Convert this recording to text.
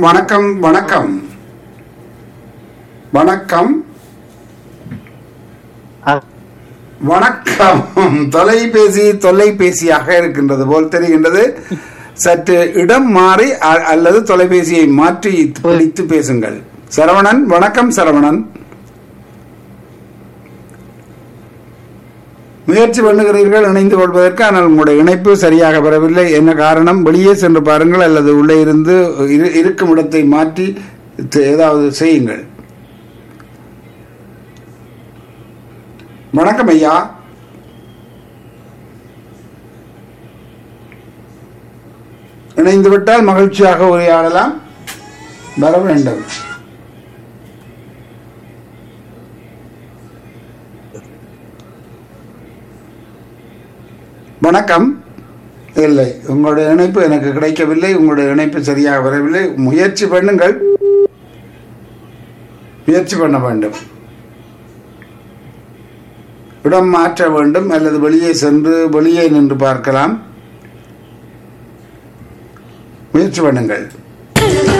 வணக்கம் வணக்கம் வணக்கம் ஆ, வணக்கம் தொலைபேசி தொலைபேசியாக இருக்கின்றது போல் தெரிகின்றது சற்று இடம் மாறி அ- அல்லது தொலைபேசியை மாற்றி பிடித்து பேசுங்கள் சரவணன் வணக்கம் சரவணன் முயற்சி பண்ணுகிறீர்கள் இணைந்து கொள்வதற்கு ஆனால் உங்களுடைய இணைப்பு சரியாக வரவில்லை என்ன காரணம் வெளியே சென்று பாருங்கள் அல்லது உள்ளே இருந்து இரு- இருக்கும் இடத்தை மாற்றி த- ஏதாவது செய்யுங்கள் வணக்கம் ஐயா இணைந்து விட்டால் மகிழ்ச்சியாக உரையாடலாம் வர வேண்டும் வணக்கம் இல்லை உங்களுடைய இணைப்பு எனக்கு கிடைக்கவில்லை உங்களுடைய இணைப்பு சரியாக வரவில்லை முயற்சி பண்ணுங்கள் முயற்சி பண்ண வேண்டும் இடம் மாற்ற வேண்டும் அல்லது வெளியே சென்று வெளியே நின்று பார்க்கலாம் முயற்சி பண்ணுங்கள்